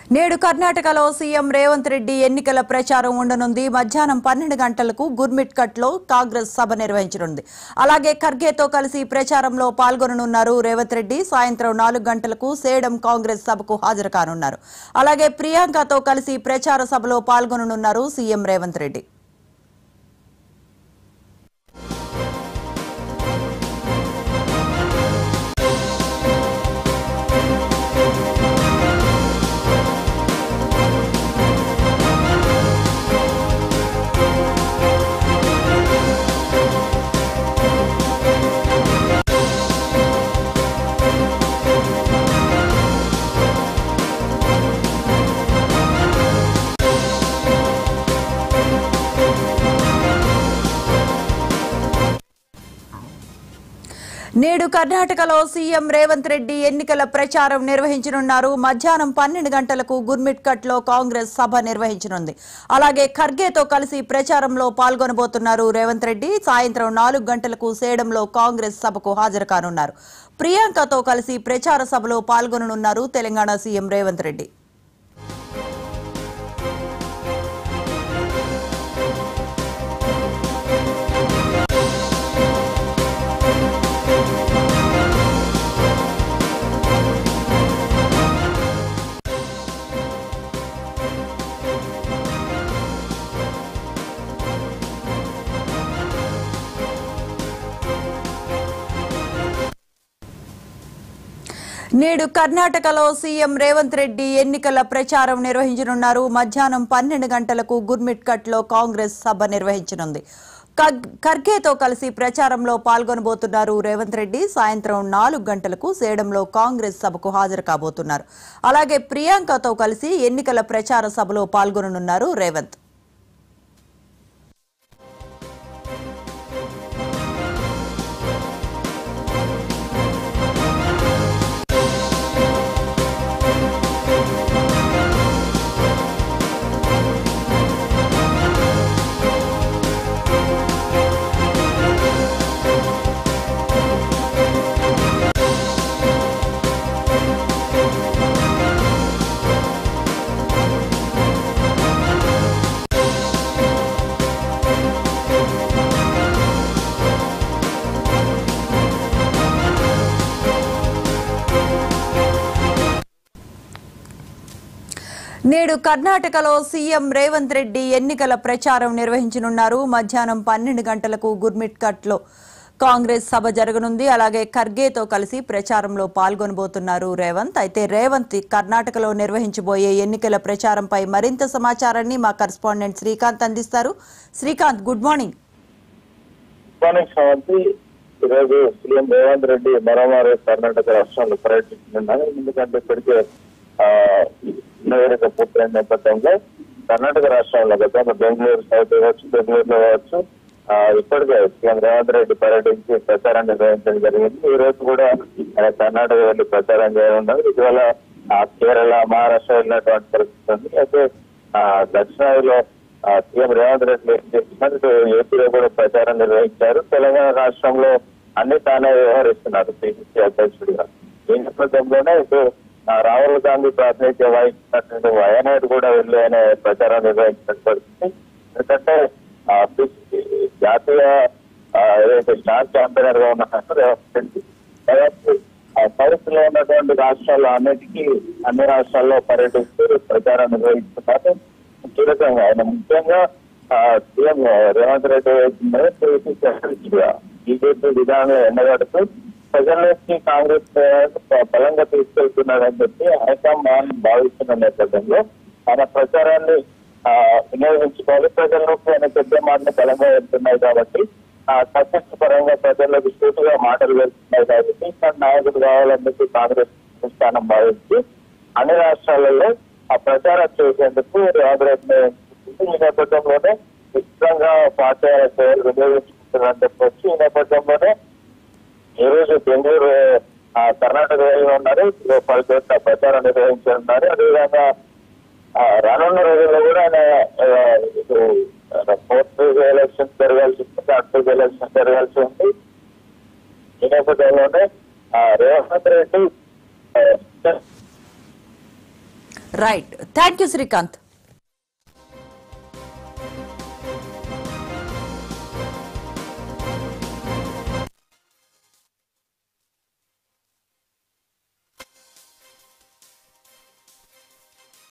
నేడు కర్ణాటకలో సీఎం రేవంత్ రెడ్డి ఎన్నికల ప్రచారం ఉండనుంది మధ్యాహ్నం పన్నెండు గంటలకు గుర్మిట్ కట్ లో కాంగ్రెస్ సభ నిర్వహించనుంది అలాగే ఖర్గేతో కలిసి ప్రచారంలో పాల్గొననున్నారు రేవంత్ రెడ్డి సాయంత్రం నాలుగు గంటలకు సేడం కాంగ్రెస్ సభకు హాజరు కానున్నారు అలాగే ప్రియాంకతో కలిసి ప్రచార సభలో పాల్గొననున్నారు సీఎం రేవంత్ రెడ్డి నేడు కర్ణాటకలో సీఎం రేవంత్ రెడ్డి ఎన్నికల ప్రచారం నిర్వహించనున్నారు మధ్యాహ్నం పన్నెండు గంటలకు గుర్మిట్ కట్ లో కాంగ్రెస్ సభ నిర్వహించనుంది అలాగే ఖర్గేతో కలిసి ప్రచారంలో పాల్గొనబోతున్నారు రేవంత్ రెడ్డి సాయంత్రం నాలుగు గంటలకు సేడంలో కాంగ్రెస్ సభకు హాజరు కానున్నారు ప్రియాంకతో కలిసి ప్రచార సభలో పాల్గొననున్నారు తెలంగాణ సీఎం రేవంత్ రెడ్డి నేడు కర్ణాటకలో సీఎం రేవంత్ రెడ్డి ఎన్నికల ప్రచారం నిర్వహించనున్నారు మధ్యాహ్నం పన్నెండు గంటలకు గుర్మిట్ కట్ లో కాంగ్రెస్ సభ నిర్వహించనుంది కగ్- ఖర్గేతో కలిసి ప్రచారంలో పాల్గొనబోతున్నారు రేవంత్ రెడ్డి సాయంత్రం నాలుగు గంటలకు సేడంలో కాంగ్రెస్ సభకు హాజరు కాబోతున్నారు అలాగే ప్రియాంకతో కలిసి ఎన్నికల ప్రచార సభలో పాల్గొననున్నారు రేవంత్ నేడు కర్ణాటకలో సీఎం రేవంత్ రెడ్డి ఎన్నికల ప్రచారం నిర్వహించనున్నారు మధ్యాహ్నం పన్నెండు గంటలకు గుర్మిట్ కట్ లో కాంగ్రెస్ సభ జరగనుంది అలాగే ఖర్గేతో కలిసి ప్రచారంలో పాల్గొనబోతున్నారు రేవంత్ అయితే రేవంత్ కర్ణాటకలో నిర్వహించబోయే ఎన్నికల ప్రచారంపై మరింత సమాచారాన్ని మా కరెస్పాండెంట్ శ్రీకాంత్ అందిస్తారు Srikanth good morning morning Sravanthi ఈరోజు సీఎం రేవంత్ రెడ్డి మరోమారు కర్ణాటక రాష్ట్రంలో పర్యటిస్తున్నారు ఎందుకంటే ఇప్పటికే ఆ, నివేదిక పూర్తయిన నేపథ్యంలో కర్ణాటక రాష్ట్రంలో గతంలో బెంగళూరు సౌత్ కావచ్చు బెంగళూరులో కావచ్చు ఆ, ఇప్పటికే సీఎం రేవంత్ రెడ్డి పర్యటించి ప్రచారం నిర్వహించడం జరిగింది ఈ రోజు కూడా ఆయన కర్ణాటక వెళ్లి ప్రచారం చేయనున్నారు ఇటీవల ఆ, కేరళ మహారాష్ట్ర వెళ్ళినటువంటి పరిస్థితి ఉంది అయితే ఆ, దక్షిణాదిలో ఆ, సీఎం రేవంత్ రెడ్డి ఏం చేస్తున్నారు ఇటు ఏపీలో కూడా ప్రచారం నిర్వహించారు తెలంగాణ రాష్ట్రంలో అన్ని తానే వ్యవహరిస్తున్నారు పిసిసి అధ్యక్షుడిగా ఈ నేపథ్యంలోనే ఇటు ఆ, రాహుల్ గాంధీ ప్రాతినిధ్యం వహించినటువంటి వయనాడు కూడా వెళ్ళి ఆయన ప్రచారం నిర్వహించిన పరిస్థితి ఎందుకంటే ఆ, పిసిసి జాతీయ ఆ, ఏదైతే స్టార్ క్యాంపెయినర్ గా ఉన్నారు రేవంత్ రెడ్డి దాదాపు ఆ సౌత్ లో ఉన్నటువంటి రాష్ట్రాల్లో అన్నిటికీ అన్ని రాష్ట్రాల్లో పర్యటిస్తూ ప్రచారం నిర్వహిస్తున్నారు కీలకంగా ఆయన ముఖ్యంగా ఆ, సీఎం రేవంత్ రెడ్డి బీజేపీ విధానం ఎండగడుతూ ప్రజల్లోకి కాంగ్రెస్ బ- బలంగా తీసుకెళ్తున్నాడని చెప్పి హైకమాండ్ భావిస్తున్న నేపథ్యంలో ఆయన ప్రచారాన్ని ఆ, వినియోగించుకోవాలి ప్రజల్లోకి ఆయన పెద్ద మాటలు బలంగా వెళ్తున్నాయి కాబట్టి ఆ సబ్జెక్ట్ పరంగా ప్రజల్లోకి సూటుగా మాటలు వెళ్తున్నాయి కాబట్టి ఇక్కడ నాయకుడు కావాలని చెప్పి కాంగ్రెస్ స్థానం భావించి అన్ని రాష్ట్రాలలో ఆ ప్రచారం చేసేందుకు రేవంత్ రెడ్డి ఈ నేపథ్యంలోనే విస్తృతంగా పార్టీ సేవలు వినియోగించుకుంటున్నారని చెప్పొచ్చు ఈ నేపథ్యంలోనే ఈ రోజు బెంగళూరు ఆ, కర్ణాటక వెళ్ళి ఉన్నారు ఇప్పుడు పలు చోట్ల ప్రచారం నిర్వహించనున్నారు అదేవిధంగా ఆ, రానున్న రోజుల్లో కూడా ఆయన ఆ, ఇప్పుడు ఫోర్త్ ఫేజ్ ఎలక్షన్ జరగాల్సి ఉంది థర్డ్ ఫేజ్ ఎలక్షన్ జరగాల్సి ఉంది ఈ నేపథ్యంలోనే ఆ, రేవంత్ రెడ్డి ఆ, రైట్ థ్యాంక్ యూ శ్రీకాంత్